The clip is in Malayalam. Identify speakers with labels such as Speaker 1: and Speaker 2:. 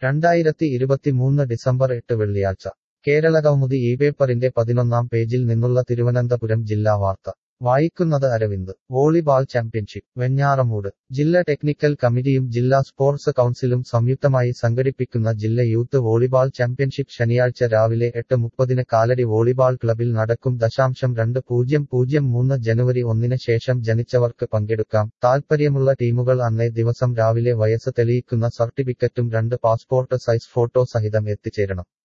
Speaker 1: രണ്ടായിരത്തി ഇരുപത്തിമൂന്ന് ഡിസംബർ എട്ട് വെള്ളിയാഴ്ച കേരള കൗമുദി ഈ പേപ്പറിന്റെ പതിനൊന്നാം പേജിൽ നിന്നുള്ള തിരുവനന്തപുരം ജില്ലാ വാർത്ത വായിക്കുന്നത് അരവിന്ദ് വോളിബാൾ ചാമ്പ്യൻഷിപ്പ് വെഞ്ഞാറമൂട് ജില്ലാ ടെക്നിക്കൽ കമ്മിറ്റിയും ജില്ലാ സ്പോർട്സ് കൗൺസിലും സംയുക്തമായി സംഘടിപ്പിക്കുന്ന ജില്ല യൂത്ത് വോളിബാൾ ചാമ്പ്യൻഷിപ്പ് ശനിയാഴ്ച രാവിലെ എട്ട് മുപ്പതിന് കാലടി വോളിബാൾ ക്ലബിൽ നടക്കും ദശാംശം രണ്ട് പൂജ്യം പൂജ്യം മൂന്ന് ജനുവരി ഒന്നിന് ശേഷം ജനിച്ചവർക്ക് പങ്കെടുക്കാം താൽപ്പര്യമുള്ള ടീമുകൾ അന്നേ ദിവസം രാവിലെ വയസ്സ് തെളിയിക്കുന്ന സർട്ടിഫിക്കറ്റും രണ്ട് പാസ്പോർട്ട് സൈസ് ഫോട്ടോ സഹിതം എത്തിച്ചേരണം